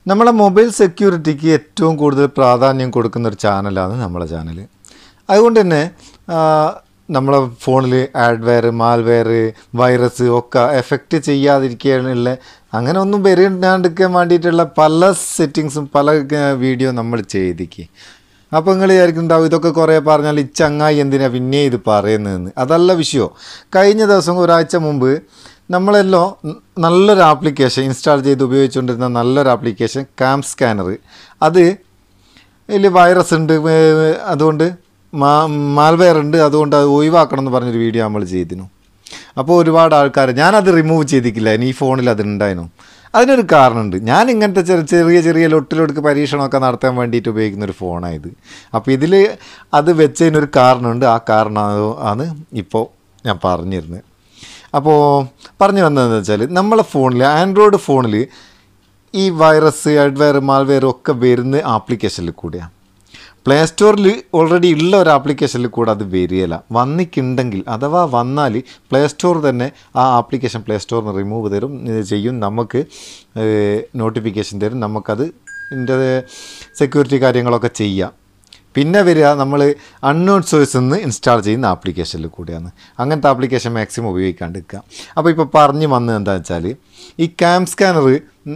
നമ്മളെ മൊബൈൽ സെക്യൂരിറ്റിക്ക് ഏറ്റവും കൂടുതൽ പ്രാധാന്യം കൊടുക്കുന്ന ഒരു ചാനലാണ് നമ്മളെ ചാനൽ അതുകൊണ്ട് തന്നെ ആ, നമ്മളെ ഫോണിൽ ആഡ്വെയർ മാൽവെയർ വൈറസ് ഒക്കെ എഫക്റ്റ് ചെയ്യാതിരിക്കാനുള്ള അങ്ങനെ ഒന്നും വരാണ്ടിരിക്കാൻ വേണ്ടിയിട്ടുള്ള പല സെറ്റിങ്സും പല വീഡിയോ നമ്മൾ ചെയ്തിക്ക് അപ്പോൾ നിങ്ങൾ വിചാരിക്കുന്നുണ്ടാവും ഇതൊക്കെ കുറേ പറഞ്ഞാൽ ഈ ചങ്ങായി എന്തിനാ പിന്നെ ഇത് പറയുന്നതെന്ന് അതല്ല വിഷയമോ കഴിഞ്ഞ ദിവസം ഒരാഴ്ച മുമ്പ് നമ്മളെല്ലോ ന- നല്ലൊരു ആപ്ലിക്കേഷൻ ഇൻസ്റ്റാൾ ചെയ്ത് ഉപയോഗിച്ചുകൊണ്ടിരുന്ന നല്ലൊരു ആപ്ലിക്കേഷൻ കാം സ്കാനർ അത് ഇതിൽ വൈറസ് ഉണ്ട് ഏർ അതുകൊണ്ട് മാ മാൽവെയർ ഉണ്ട് അതുകൊണ്ട് അത് ഒഴിവാക്കണം എന്ന് പറഞ്ഞൊരു വീഡിയോ നമ്മൾ ചെയ്തിരുന്നു അപ്പോൾ ഒരുപാട് ആൾക്കാർ ഞാനത് റിമൂവ് ചെയ്തിട്ടില്ല ഇനി ഈ ഫോണിൽ അത് ഉണ്ടായിരുന്നു അതിനൊരു കാരണമുണ്ട് ഞാൻ ഇങ്ങനത്തെ ചെറിയ ചെറിയ ചെറിയ ലൊട്ടിലൊടുക്ക് പരീക്ഷണമൊക്കെ നടത്താൻ വേണ്ടിയിട്ട് ഉപയോഗിക്കുന്ന ഒരു ഫോണായത് അപ്പോൾ ഇതിൽ അത് വെച്ചതിനൊരു കാരണമുണ്ട് ആ കാരണം ആണ് ഇപ്പോൾ ഞാൻ പറഞ്ഞിരുന്നത് അപ്പോൾ പറഞ്ഞു വന്നതെന്ന് വെച്ചാൽ നമ്മളെ ഫോണിൽ ആൻഡ്രോയിഡ് ഫോണിൽ ഈ വൈറസ് അഡ്വെയർ മാൽവെയർ ഒക്കെ വരുന്ന ആപ്ലിക്കേഷനിൽ കൂടെയാണ് പ്ലേ സ്റ്റോറിൽ ഓൾറെഡി ഉള്ള ഒരു ആപ്ലിക്കേഷനിൽ കൂടെ അത് വരികയില്ല വന്നിക്കുണ്ടെങ്കിൽ അഥവാ വന്നാൽ പ്ലേ സ്റ്റോർ തന്നെ ആ ആപ്ലിക്കേഷൻ പ്ലേ സ്റ്റോറിന് റിമൂവ് തരും ഇത് ചെയ്യും നമുക്ക് നോട്ടിഫിക്കേഷൻ തരും നമുക്കത് ഇതിൻ്റെ സെക്യൂരിറ്റി കാര്യങ്ങളൊക്കെ ചെയ്യാം പിന്നെ വരിക നമ്മൾ അൺനോൺ സോഴ്സിൽ നിന്ന് ഇൻസ്റ്റാൾ ചെയ്യുന്ന ആപ്ലിക്കേഷനിൽ കൂടിയാണ് അങ്ങനത്തെ ആപ്ലിക്കേഷൻ മാക്സിമം ഉപയോഗിക്കാണ്ടിരിക്കുക അപ്പോൾ ഇപ്പോൾ പറഞ്ഞു വന്നത് എന്താണെന്ന് വെച്ചാൽ ഈ ക്യാം സ്കാനർ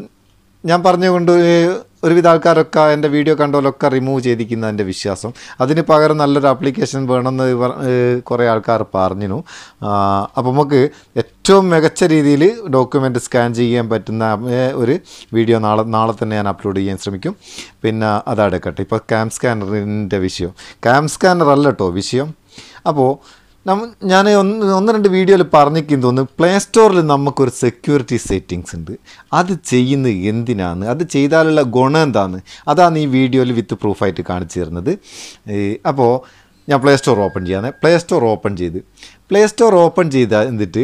ഞാൻ പറഞ്ഞുകൊണ്ട് ഒരുവിധ ആൾക്കാരൊക്കെ എൻ്റെ വീഡിയോ കണ്ടോലൊക്കെ റിമൂവ് ചെയ്തിരിക്കുന്ന എൻ്റെ വിശ്വാസം അതിന് പകരം നല്ലൊരു ആപ്ലിക്കേഷൻ വേണമെന്ന് ഇവർ, ഏഹ്, കുറേ ആൾക്കാർ പറഞ്ഞു അപ്പോൾ നമുക്ക് ഏറ്റവും മികച്ച രീതിയിൽ ഡോക്യുമെൻ്റ് സ്കാൻ ചെയ്യാൻ പറ്റുന്ന ഏഹ്, ഒരു വീഡിയോ നാളെ നാളെ തന്നെ ഞാൻ അപ്ലോഡ് ചെയ്യാൻ ശ്രമിക്കും പിന്നെ അതടക്കട്ടെ ഇപ്പോൾ ക്യാം സ്കാനറിൻ്റെ വിഷയം ക്യാം സ്കാനർ അല്ല കേട്ടോ വിഷയം അപ്പോൾ നമ്മ ഞാൻ ഒന്ന് ഒന്ന് രണ്ട് വീഡിയോയിൽ പറഞ്ഞിരിക്കും തോന്നുന്നു പ്ലേ സ്റ്റോറിൽ നമുക്കൊരു സെക്യൂരിറ്റി സെറ്റിങ്സ് ഉണ്ട് അത് ചെയ്യുന്നത് എന്തിനാണ് അത് ചെയ്താലുള്ള ഗുണം എന്താണ് അതാണ് ഈ വീഡിയോയിൽ വിത്ത് പ്രൂഫായിട്ട് കാണിച്ചു തരുന്നത് അപ്പോൾ ഞാൻ പ്ലേ സ്റ്റോർ ഓപ്പൺ ചെയ്യാൻ പ്ലേ സ്റ്റോർ ഓപ്പൺ ചെയ്ത് പ്ലേ സ്റ്റോർ ഓപ്പൺ ചെയ്ത എന്നിട്ട്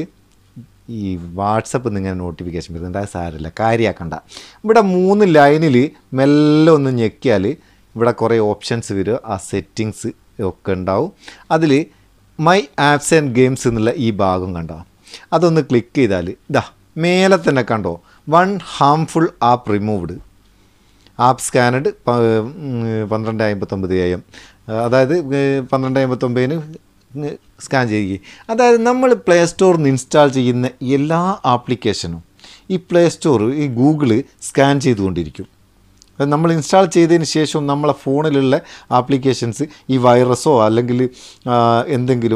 ഈ വാട്സപ്പ് ഇങ്ങനെ നോട്ടിഫിക്കേഷൻ വരുന്നുണ്ട് അത് സാരമില്ല കാര്യമാക്കണ്ട ഇവിടെ മൂന്ന് ലൈനിൽ മെല്ലെ ഒന്ന് ഞെക്കിയാൽ ഇവിടെ കുറേ ഓപ്ഷൻസ് വരും ആ സെറ്റിങ്സ് ഒക്കെ ഉണ്ടാവും അതിൽ മൈ ആപ്സ് ആൻഡ് ഗെയിംസ് എന്നുള്ള ഈ ഭാഗം കണ്ടോ അതൊന്ന് ക്ലിക്ക് ചെയ്താൽ ഇതാ മേലെ തന്നെ കണ്ടോ one harmful app removed app scanned പന്ത്രണ്ട് അമ്പത്തൊമ്പത് എ എം അതായത് ഏഹ്, പന്ത്രണ്ട് അമ്പത്തൊമ്പതിന് സ്കാൻ ചെയ്യുക അതായത് നമ്മൾ പ്ലേ സ്റ്റോറിൽ നിന്ന് ഇൻസ്റ്റാൾ ചെയ്യുന്ന എല്ലാ ആപ്ലിക്കേഷനും ഈ പ്ലേ സ്റ്റോർ ഈ ഗൂഗിള് സ്കാൻ ചെയ്തുകൊണ്ടിരിക്കും അത് നമ്മൾ ഇൻസ്റ്റാൾ ചെയ്തതിന് ശേഷം നമ്മളെ ഫോണിലുള്ള ആപ്ലിക്കേഷൻസ് ഈ വൈറസോ അല്ലെങ്കിൽ ആ, എന്തെങ്കിലും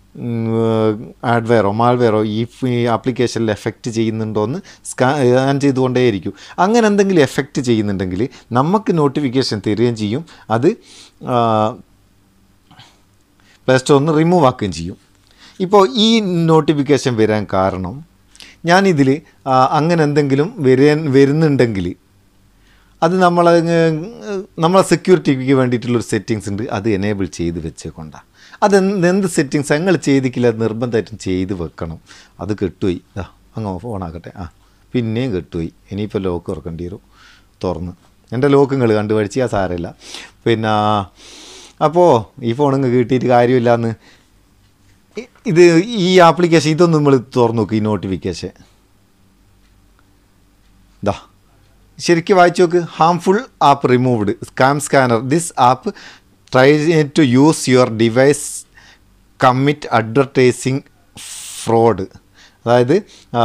ആഡ്വെയറോ മാൾവെയറോ ഈ ഫ്- ഈ ആപ്ലിക്കേഷനിൽ എഫക്റ്റ് ചെയ്യുന്നുണ്ടോ എന്ന് സ്കാൻ ചെയ്തുകൊണ്ടേയിരിക്കും അങ്ങനെ എന്തെങ്കിലും എഫക്റ്റ് ചെയ്യുന്നുണ്ടെങ്കിൽ നമുക്ക് നോട്ടിഫിക്കേഷൻ തരികയും ചെയ്യും അത് പ്ലേ സ്റ്റോറിൽ നിന്ന് റിമൂവ് ആക്കുകയും ചെയ്യും ഇപ്പോൾ ഈ നോട്ടിഫിക്കേഷൻ വരാൻ കാരണം ഞാനിതിൽ അങ്ങനെ എന്തെങ്കിലും വരാൻ വരുന്നുണ്ടെങ്കിൽ അത് നമ്മൾ നമ്മളെ സെക്യൂരിറ്റിക്ക് വേണ്ടിയിട്ടുള്ളൊരു സെറ്റിങ്സ് ഉണ്ട് അത് എനേബിൾ ചെയ്ത് വെച്ചേക്കൊണ്ടാണ് അത് എന്ത് എന്ത് സെറ്റിങ്സ് നിങ്ങൾ ചെയ്തിക്കില്ല അത് നിർബന്ധമായിട്ടും ചെയ്ത് വെക്കണം അത് കെട്ടുപോയി ഇതാ അങ്ങ് ഓണാക്കട്ടെ ആ പിന്നെയും കെട്ടുപോയി ഇനിയിപ്പോൾ ലോക്ക് തുറക്കേണ്ടി വരും തുറന്ന് എൻ്റെ ലോക്ക് നിങ്ങൾ കണ്ടുപഠിച്ച് ആ സാരമില്ല പിന്നെ അപ്പോൾ ഈ ഫോൺ ഇങ്ങ് കിട്ടിയിട്ട് കാര്യമില്ലാന്ന് ഇ- ഇത് ഈ ആപ്ലിക്കേഷൻ ഇതൊന്നും നമ്മൾ തുറന്നു നോക്ക് ഈ നോട്ടിഫിക്കേഷൻ ദാ ശരിക്കും വായിച്ചു നോക്ക് harmful app removed scam scanner this app try to use your device commit advertising fraud അതായത്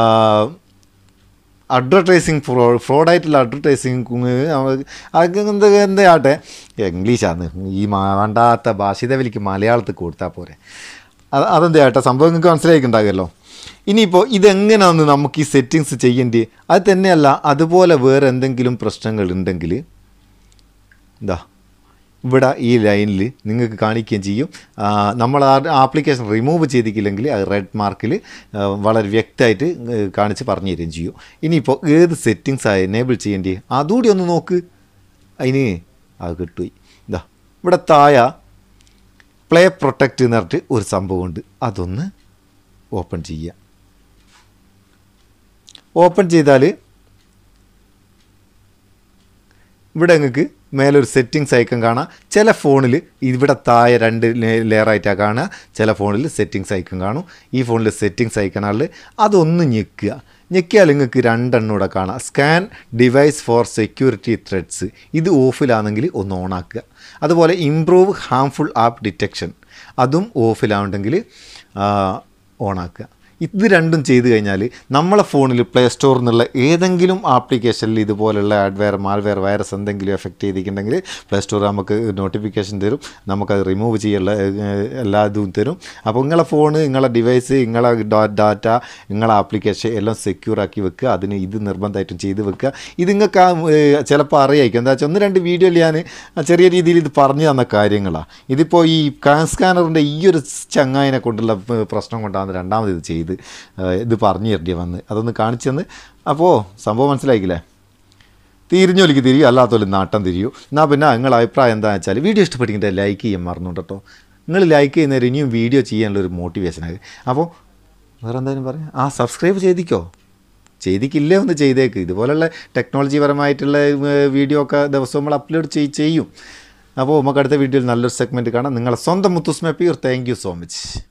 അഡ്വർടൈസിങ് ഫ്രോ ഫ്രോഡായിട്ടുള്ള അഡ്വർടൈസിങ് എന്ത് എന്താട്ടെ ഇംഗ്ലീഷാണ് ഈ മാ- വേണ്ടാത്ത ഭാഷ ഇതവലിക്ക് മലയാളത്തിൽ കൊടുത്താൽ പോരെ അത് അതെന്താ ഏട്ടാ സംഭവം നിങ്ങൾക്ക് മനസ്സിലായിട്ടുണ്ടാകുമല്ലോ ഇനിയിപ്പോൾ ഇതെങ്ങനെയാണ് നമുക്ക് ഈ സെറ്റിങ്സ് ചെയ്യേണ്ടത് അത് തന്നെയല്ല അതുപോലെ വേറെ എന്തെങ്കിലും പ്രശ്നങ്ങൾ ഉണ്ടെങ്കിൽ എന്താ ഇവിടെ ഈ ലൈനിൽ നിങ്ങൾക്ക് കാണിക്കുകയും ചെയ്യും ആ, നമ്മൾ ആ ആപ്ലിക്കേഷൻ റിമൂവ് ചെയ്തിട്ടില്ലെങ്കിൽ അത് റെഡ് മാർക്കിൽ വളരെ വ്യക്തമായിട്ട് ഏ, കാണിച്ച് പറഞ്ഞു തരികയും ചെയ്യും ഇനിയിപ്പോൾ ഏത് സെറ്റിങ്സാണ് എനേബിൾ ചെയ്യേണ്ടി അതുകൂടി ഒന്ന് നോക്ക് അതിന് അത് കിട്ടുപോയി ഇതാ ഇവിടെ താഴെ പ്ലേ പ്രൊട്ടക്റ്റ് എന്ന് പറഞ്ഞിട്ട് ഒരു സംഭവമുണ്ട് അതൊന്ന് ഓപ്പൺ ചെയ്യുക ഓപ്പൺ ചെയ്താൽ ഇവിടെ നിങ്ങൾക്ക് മേലൊരു സെറ്റിങ്സ് ഐക്കൺ കാണാം ചില ഫോണിൽ ഇവിടെ താഴെ രണ്ട് ലെയറായിട്ടാണ് കാണുക ചില ഫോണിൽ സെറ്റിങ്സ് ഐക്കൺ കാണും ഈ ഫോണിൽ സെറ്റിങ്സ് ഐക്കണാൽ അതൊന്ന് ഞെക്കുക ഞെക്കിയാൽ നിങ്ങൾക്ക് രണ്ടെണ്ണം ഇവിടെ കാണാം scan device for security threats ഇത് ഓഫിലാണെങ്കിൽ ഒന്ന് ഓണാക്കുക അതുപോലെ ഇംപ്രൂവ് ഹാംഫുൾ ആപ്പ് ഡിറ്റക്ഷൻ അതും ഓഫിലാവുണ്ടെങ്കിൽ ഓണാക്കുക ഇത് രണ്ടും ചെയ്ത് കഴിഞ്ഞാൽ നമ്മളെ ഫോണിൽ പ്ലേ സ്റ്റോറിൽ നിന്നുള്ള ഏതെങ്കിലും ആപ്ലിക്കേഷനിൽ ഇതുപോലുള്ള ആഡ്വെയർ മാൽവെയർ വൈറസ് എന്തെങ്കിലും എഫക്റ്റ് ചെയ്തിട്ടുണ്ടെങ്കിൽ പ്ലേ സ്റ്റോർ നമുക്ക് നോട്ടിഫിക്കേഷൻ തരും നമുക്കത് റിമൂവ് ചെയ്യാനുള്ള ഏഹ്, എല്ലാ ഇതും തരും അപ്പോൾ നിങ്ങളെ ഫോൺ നിങ്ങളെ ഡിവൈസ് നിങ്ങളെ ഡാറ്റ നിങ്ങളെ ആപ്ലിക്കേഷൻ എല്ലാം സെക്യൂർ ആക്കി വെക്കുക അതിന് ഇത് നിർബന്ധമായിട്ടും ചെയ്ത് വെക്കുക ഇത് നിങ്ങൾക്ക് ചിലപ്പോൾ അറിയായിരിക്കും എന്താ വെച്ചാൽ ഒന്ന് രണ്ട് വീഡിയോയിൽ ഞാൻ ചെറിയ രീതിയിൽ ഇത് പറഞ്ഞു തന്ന കാര്യങ്ങളാണ് ഇതിപ്പോൾ ഈ കാൻ സ്കാനറിൻ്റെ ഈ ഒരു ചങ്ങായിനെ കൊണ്ടുള്ള പ- പ്രശ്നം കൊണ്ടാണ് രണ്ടാമത് ഇത് ചെയ്ത് ഏഹ്, ഇത് പറഞ്ഞു തരേണ്ടി വന്ന് അതൊന്ന് കാണിച്ചു തന്ന് അപ്പോൾ സംഭവം മനസ്സിലായിക്കില്ലേ തിരിഞ്ഞൊലിക്ക് തിരിയും അല്ലാത്തോലും നാട്ടം തിരിയൂ എന്നാൽ പിന്നെ നിങ്ങളുടെ അഭിപ്രായം എന്താണെന്ന് വെച്ചാൽ വീഡിയോ ഇഷ്ടപ്പെട്ടെങ്കിൽ ലൈക്ക് ചെയ്യാൻ മറന്നു കേട്ടോ നിങ്ങൾ ലൈക്ക് ചെയ്യുന്നവർ ഇനിയും വീഡിയോ ചെയ്യാനുള്ള ഒരു മോട്ടിവേഷനായി അപ്പോൾ വേറെ എന്തായാലും പറയാം ആ സബ്സ്ക്രൈബ് ചെയ്തിക്കോ ചെയ്തിക്കില്ലേ ഒന്ന് ചെയ്തേക്ക് ഇതുപോലുള്ള ടെക്നോളജി പരമായിട്ടുള്ള ഏഹ്, വീഡിയോ ഒക്കെ ദിവസവും നമ്മൾ അപ്ലോഡ് ചെയ് ചെയ്യും അപ്പോൾ നമുക്ക് അടുത്ത വീഡിയോയിൽ നല്ലൊരു സെഗ്മെൻറ്റ് കാണാം നിങ്ങളെ സ്വന്തം മുത്തുസ്മ പീർ താങ്ക് യു സോ മച്ച്